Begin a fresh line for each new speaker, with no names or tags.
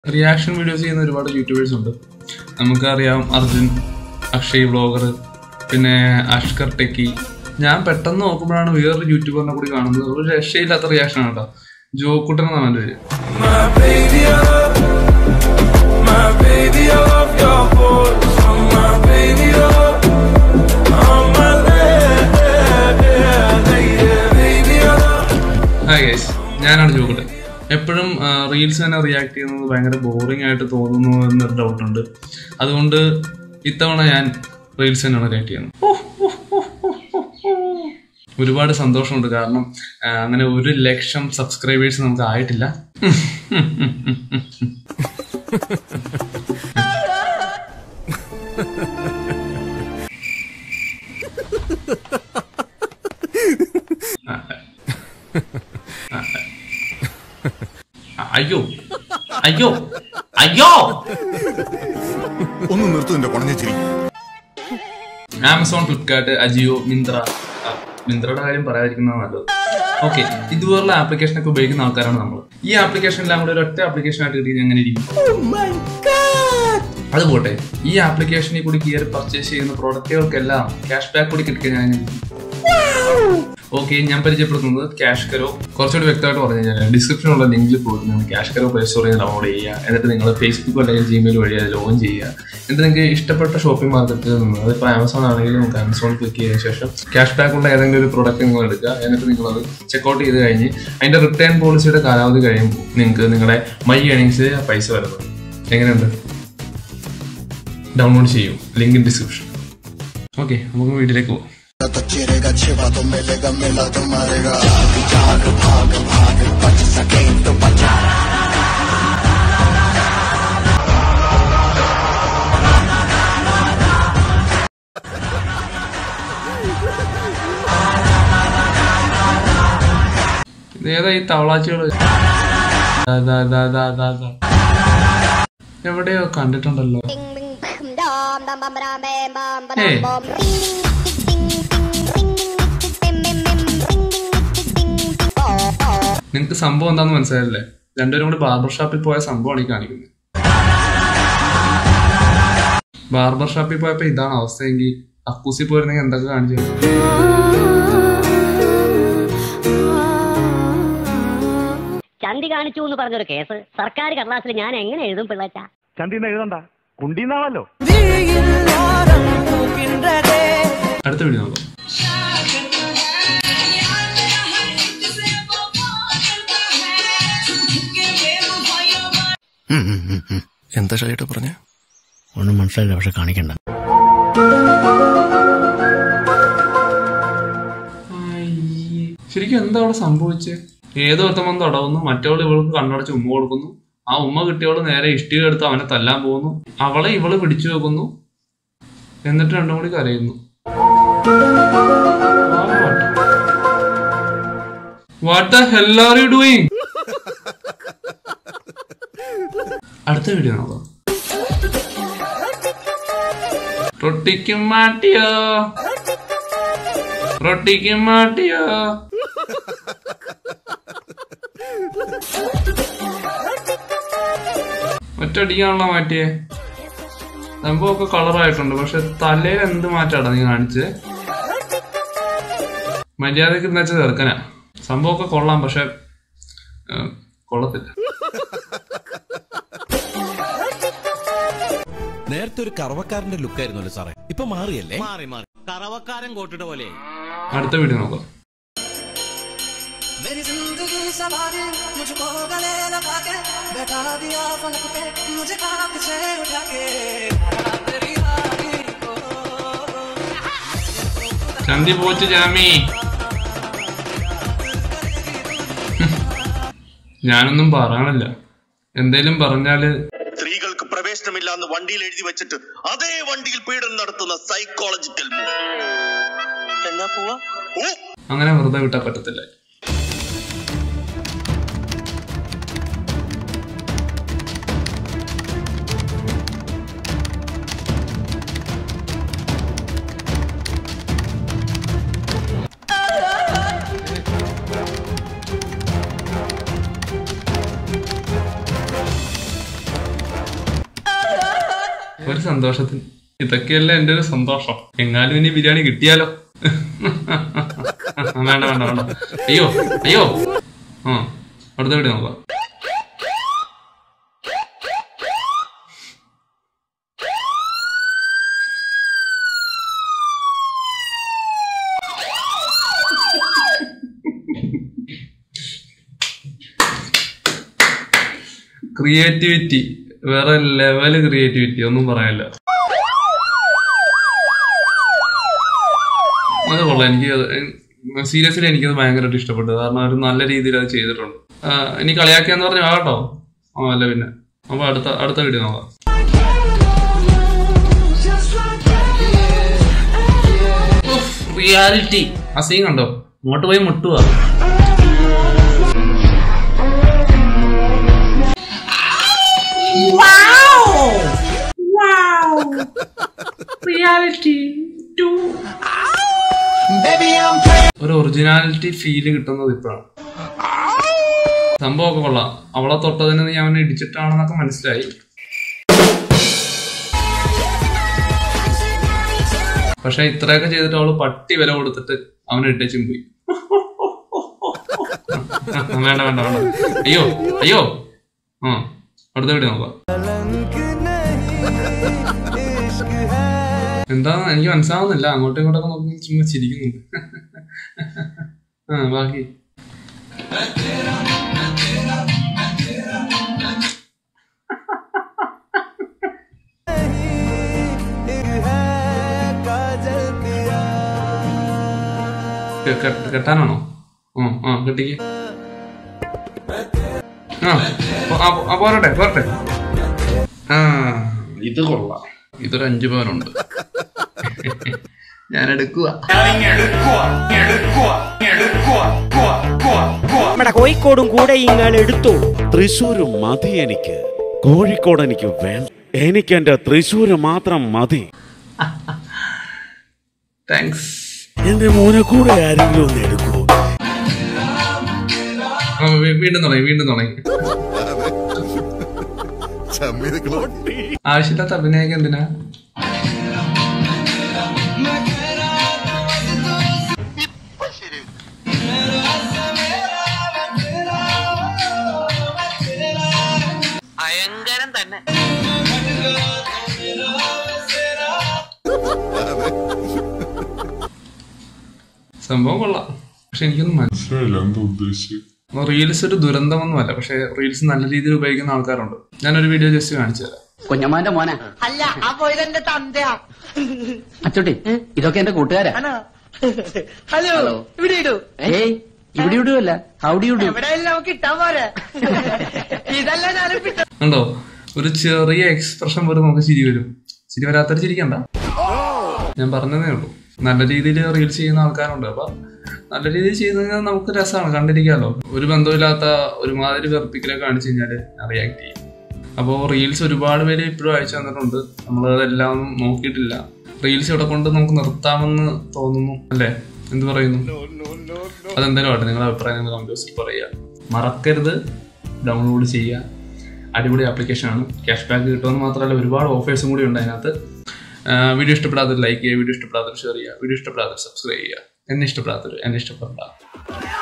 Reaction videos ചെയ്യുന്ന ഒരുപാട് YouTubers ഉണ്ട് നമുക്കറിയാം അർജുൻ അക്ഷയ് വ്ളോഗർ പിന്നെ അഷ്കർ ടെക്കി ഞാൻ പെട്ടെന്ന് നോക്കുമ്പോഴാണ് വേറൊരു യൂട്യൂബറിനെ കൂടി കാണുന്നത് ഒരു രക്ഷയില്ലാത്ത റിയാക്ഷൻ ആണ് കേട്ടോ ജോക്കുട്ടൻ എന്നാണ് എൻ്റെ പേര്
My baby, I love, my baby, I love your voice. Oh, my baby, I love, oh, my lady, baby, I love.
Hi guys ഞാനാണ് ജോക്കുട്ടൻ എപ്പോഴും റീൽസ് തന്നെ റിയാക്ട് ചെയ്യുന്നത് ഭയങ്കര ബോറിംഗ് ആയിട്ട് തോന്നുന്നു എന്നൊരു ഡൗട്ടുണ്ട് അതുകൊണ്ട് ഇത്തവണ ഞാൻ റീൽസ് തന്നെയാണ് റിയാക്ട് ചെയ്യുന്നത് ഒരുപാട് സന്തോഷമുണ്ട് കാരണം ആ, അങ്ങനെ ഒരു ലക്ഷം സബ്സ്ക്രൈബേഴ്സ് നമുക്ക് ആയിട്ടില്ല അയ്യോ അയ്യോ അയ്യോ
ഒന്ന് നിർത്തു നിന്റെ കുണഞ്ഞ ചിരി
ആമസോൺ ഫ്ലിപ്കാർട്ട് അജിയോ മിന്ത്ര ആ, മിന്ത്രയുടെ കാര്യം പറയാതിരിക്കുന്നതാണ് നല്ലത് ഓക്കെ ഇതുപോലുള്ള ആപ്ലിക്കേഷൻ ഒക്കെ ഉപയോഗിക്കുന്ന ആൾക്കാരാണ് നമ്മൾ ഈ ആപ്ലിക്കേഷൻ എല്ലാം കൂടെ ഒരു ഒറ്റ ആപ്ലിക്കേഷൻ ആയിട്ട് കിട്ടി എങ്ങനെ ഇരിക്കും അത് പോട്ടെ ഈ ആപ്ലിക്കേഷനിൽ കൂടി കയറി പർച്ചേസ് ചെയ്യുന്ന പ്രോഡക്റ്റുകൾക്കെല്ലാം ക്യാഷ് ബാക്ക് കൂടി കിട്ടിക്കഴിഞ്ഞാൽ ഓക്കെ ഞാൻ പരിചയപ്പെടുത്തുന്നത് ക്യാഷ് കരോ കുറച്ചുകൂടി വ്യക്തമായിട്ട് പറഞ്ഞു കഴിഞ്ഞാൽ ഡിസ്ക്രിപ്ഷനുള്ള ലിങ്കിൽ പോയിട്ട് നിങ്ങൾ ക്യാഷ് കരോ പ്ലേ സ്റ്റോറിൽ ഡൗൺലോഡ് ചെയ്യുക എന്നിട്ട് നിങ്ങൾ ഫേസ്ബുക്ക് അല്ലെങ്കിൽ ജിമെയിൽ വഴി അത് ലോഗിൻ ചെയ്യുക എന്നിട്ട് നിങ്ങൾക്ക് ഇഷ്ടപ്പെട്ട ഷോപ്പിംഗ് മാർക്കറ്റിൽ നിന്ന് അതിപ്പോൾ ആമസോൺ ആണെങ്കിൽ നമുക്ക് ആമസോൺ ക്ലിക്ക് ചെയ്തതിനു ശേഷം ക്യാഷ് ബാക്ക് ഉള്ള ഏതെങ്കിലും ഒരു പ്രോഡക്റ്റ് നിങ്ങൾ എടുക്കുക എന്നിട്ട് നിങ്ങളത് ചെക്കൗട്ട് ചെയ്ത് കഴിഞ്ഞ് അതിന്റെ റിട്ടേൺ പോളിസിയുടെ കാലാവധി കഴിയുമ്പോൾ നിങ്ങൾക്ക് നിങ്ങളുടെ മൈ ഏണിങ്സ് പൈസ വരുന്നത് എങ്ങനെയുണ്ട് ഡൗൺലോഡ് ചെയ്യൂ ലിങ്ക് ഇൻ ഡിസ്ക്രിപ്ഷൻ ഓക്കെ നമുക്ക് വീട്ടിലേക്ക് പോകാം
ചിരക ചിവ तो मिलेगा मिला तो मारेगा जाग भाग भाग बच सके तो बचा
ഇതേതാ ഈ തവളാച്ചികള് ദാ, ദാ, ദാ, ദാ, ദാ, ദാ. എവിടെയോ കണ്ടിട്ടുണ്ടല്ലോ
Bing bing bam dam dam bam bam bam bam bam
Hey.
bam ring ding ding ding ring ding ding bim bim bim ring ding ding ding ding oh oh
നിങ്ങക്ക് സംഭവം എന്താന്ന് മനസ്സിലായില്ലേ രണ്ടുപേരും കൂടി ബാർബർ ഷോപ്പിൽ പോയ സംഭവമാണ് ഈ കാണിക്കുന്നത് ബാർബർ ഷോപ്പിൽ പോയപ്പോ ഇതാണ് അവസ്ഥയെങ്കിൽ അക്കൂസി പോയിരുന്നെങ്കിൽ എന്തൊക്കെ കാണിച്ചു
ചന്തി കാണിച്ചു എന്ന് പറഞ്ഞൊരു കേസ് സർക്കാർ കടലാസിൽ ഞാൻ എങ്ങനെ എഴുതും പിള്ളച്ച
ചന്തിന്ന് എഴുതണ്ട കുണ്ടിന്നാണല്ലോ
അടുത്ത വീഡിയോ നോക്കാം
എന്താ ഷൈട്ട് പറഞ്ഞ
ഒന്നും മനസ്സിലായില്ല പക്ഷെ കാണിക്കണ്ട
അയ്യേ. ശരിക്കും എന്താ അവിടെ സംഭവിച്ചേ ഏതോ ഒരുത്തമൻ തടവുന്നു മറ്റവള് ഇവൾക്ക് കണ്ണടച്ച് ഉമ്മ കൊടുക്കുന്നു ആ ഉമ്മ കിട്ടിയവള് നേരെ ഇഷ്ടിക എടുത്ത് അവനെ തല്ലാൻ പോകുന്നു അവളെ ഇവള് പിടിച്ചു വെക്കുന്നു എന്നിട്ട് രണ്ടും കൂടി കരയുന്നു what the hell are you doing അടുത്ത വീഡിയോ നോക്കാം റൊട്ടിക്ക് മാട്ടിയോ റൊട്ടിക്ക് മാട്ടിയോ ഒറ്റടിക്കാണല്ലോ മാറ്റിയേ സംഭവമൊക്കെ കളറായിട്ടുണ്ട് പക്ഷെ തലയിൽ എന്ത് മാറ്റാടാ നീ കാണിച്ചേ മര്യാദക്ക് എന്ന് വെച്ചാൽ ചെറുക്കനാ സംഭവമൊക്കെ കൊള്ളാം പക്ഷെ ഏ, കൊള്ളത്തില്ല
നേരത്തെ ഒരു കറവക്കാരന്റെ ലുക്കായിരുന്നല്ലോ സാറേ ഇപ്പൊ മാറിയല്ലേ മാറി മാറി കറവക്കാരൻ കോട്ടിട്ട പോലെ
അടുത്ത വീഡിയോ നോക്കാം
मेरी जिंदगी सवारी मुझको गले लगा के बैठा दिया फलक पे मुझे खाक से उठा के तेरी यारी को
ചന്തി പോച്ച് ജാമി ഞാനൊന്നും പറയാനില്ല എന്തേലും പറഞ്ഞാല്
സ്ത്രീകൾക്ക് പ്രവേശനമില്ല എന്ന് വണ്ടിയിൽ എഴുതി വെച്ചിട്ട് അതേ വണ്ടിയിൽ പീഡനം നടത്തുന്ന സൈക്കോളജിക്കൽ എന്നാ പോവാ ഓ
അങ്ങനെ വെറുതെ വിട്ടാൽ പറ്റത്തില്ല ഒരു സന്തോഷത്തിന് ഇതൊക്കെയല്ല എന്റെ ഒരു സന്തോഷം എങ്ങാനും ഇനി ബിരിയാണി കിട്ടിയാലോ വേണ്ട വേണ്ട വേണ്ട അയ്യോ അയ്യോ ആ അടുത്ത വീട് നോക്കാം ക്രിയേറ്റിവിറ്റി വേറെ ലെവല് ക്രിയേറ്റിവിറ്റി ഒന്നും പറയാനില്ല അത് കൊള്ളാം എനിക്ക് സീരിയസ്ലി എനിക്കത് ഭയങ്കരമായിട്ട് ഇഷ്ടപ്പെട്ടു കാരണം അവർ നല്ല രീതിയിൽ അത് ചെയ്തിട്ടുണ്ട് ആ, ഇനി കളിയാക്കിയെന്ന് പറഞ്ഞു ആകട്ടോ ആ അല്ല പിന്നെ അപ്പൊ അടുത്ത അടുത്ത വീഡിയോ നോക്കാം റിയാലിറ്റി ആ സീൻ കണ്ടോ അങ്ങോട്ട് പോയി മുട്ടുവാ ഒരു ഒറിജിനാലിറ്റി ഫീല് കിട്ടുന്നത് ഇപ്പോഴാണ് സംഭവമൊക്കെ കൊള്ളാം അവളെ തൊട്ടതിന് നീ അവനെ ഇടിച്ചിട്ടാണെന്നൊക്കെ മനസ്സിലായി പക്ഷെ ഇത്രയൊക്കെ ചെയ്തിട്ട് അവള് പട്ടി വില കൊടുത്തിട്ട് അവനെ ഇട്ടേച്ചും പോയി വേണ്ട വേണ്ട വേണ്ട അയ്യോ അയ്യോ ആ അടുത്ത വീഡിയോ നോക്കാം എന്താ എനിക്ക് മനസ്സിലാവുന്നില്ല അങ്ങോട്ടും ഇങ്ങോട്ടൊക്കെ നോക്കി ചുമ്മാ ചിരിക്കുന്നുണ്ട് ആ ബാക്കി കെ- കെ- കെട്ടാനാണോ ആ ആ കെട്ടിക്ക് ആ പോ- ആ, പോ- ആ, പോരട്ടെ പോരട്ടെ ആ ഇത് കൊള്ളാം ഇതൊരു അഞ്ചു പവനുണ്ട് ഞാൻ എടുക്കുക
നമ്മുടെ കോഴിക്കോടും കൂടെ ഇങ്ങൾ എടുത്തു
തൃശ്ശൂര് മതി എനിക്ക് കോഴിക്കോട് എനിക്ക് വേണ്ട എനിക്ക് എന്റെ തൃശ്ശൂര് മാത്രം മതി
താങ്ക്സ്
എന്റെ മോനെ കൂടെ ആരെങ്കിലും ഒന്ന് എടുക്കൂ
വീണ്ടും തുടങ്ങി വീണ്ടും തുടങ്ങി ആവശ്യമില്ലാത്ത അഭിനയൊക്കെ എന്തിനാ
ഭയങ്കരം തന്നെ
സംഭവം കൊള്ളാം പക്ഷെ എനിക്കൊന്നും മനസ്സിലായില്ല എന്താ ഉദ്ദേശിച്ചത് റീൽസ് ഒരു ദുരന്തമൊന്നുമല്ല പക്ഷെ റീൽസ് നല്ല രീതിയിൽ ഉപയോഗിക്കുന്ന ആൾക്കാരുണ്ട് ഞാനൊരു വീഡിയോ ജസ്റ്റ് കാണിച്ചു തരാം
കുഞ്ഞമ്മാന്റെ മോനെ
അല്ല അപ്പൊ ഇതെന്റെ തന്തയാ
അച്ചോട്ടി ഇതൊക്കെ എന്റെ കൂട്ടുകാരാ
ഹലോ
ഹലോ.
ഇവിടെ ഇടൂ
ഏയ് ഇവിടെ ഇടുവല്ല ഹൗഡി ഇടൂ
എവിടെയെങ്കിലും നമുക്ക് ഇട്ടാ പോരെ ഇതല്ല ഞാനും പിട്ട
കണ്ടോ ഒരു ചെറിയ എക്സ്പ്രഷൻ പോലും നമുക്ക് ചിരി വരും ചിരി വരാത്തൊരു ചിരിക്കണ്ട ഞാൻ പറഞ്ഞതേ ഉള്ളൂ നല്ല രീതിയിൽ റീൽസ് ചെയ്യുന്ന ആൾക്കാരുണ്ട് അപ്പൊ നല്ല രീതിയിൽ ചെയ്യുന്നത് നമുക്ക് രസമാണ് കണ്ടിരിക്കാമല്ലോ ഒരു ബന്ധമില്ലാത്ത ഒരുമാതിരി വെറുപ്പിക്കലൊക്കെ കാണിച്ചു കഴിഞ്ഞാൽ ഞാൻ റിയാക്ട് ചെയ്യും അപ്പോൾ റീൽസ് ഒരുപാട് പേര് ഇപ്പോഴും അയച്ചു തന്നിട്ടുണ്ട് നമ്മൾ അതെല്ലാം ഒന്നും നോക്കിയിട്ടില്ല റീൽസ് ഇവിടെ കൊണ്ട് നമുക്ക് നിർത്താമെന്ന് തോന്നുന്നു അല്ലേ എന്ത് പറയുന്നു അതെന്തായാലും ആട്ടെ നിങ്ങളുടെ അഭിപ്രായം നിങ്ങൾ കമന്റ് ബോക്സിൽ പറയുക മറക്കരുത് ഡൗൺലോഡ് ചെയ്യുക അടിപൊളി ആപ്ലിക്കേഷനാണ് ക്യാഷ് ബാക്ക് കിട്ടുമെന്ന് മാത്രമല്ല ഒരുപാട് ഓഫേഴ്സും കൂടി ഉണ്ട് അതിനകത്ത് വീഡിയോ ഇഷ്ടപ്പെടാത്തവർ ലൈക്ക് ചെയ്യുക വീഡിയോ ഇഷ്ടപ്പെടാത്തവർ ഷെയർ ചെയ്യുക വീഡിയോ ഇഷ്ടപ്പെടാത്തവർ സബ്സ്ക്രൈബ് ചെയ്യുക എന്നെ ഇഷ്ടപ്പെടാത്തവർ എന്നെ ഇഷ്ടപ്പെടണ്ട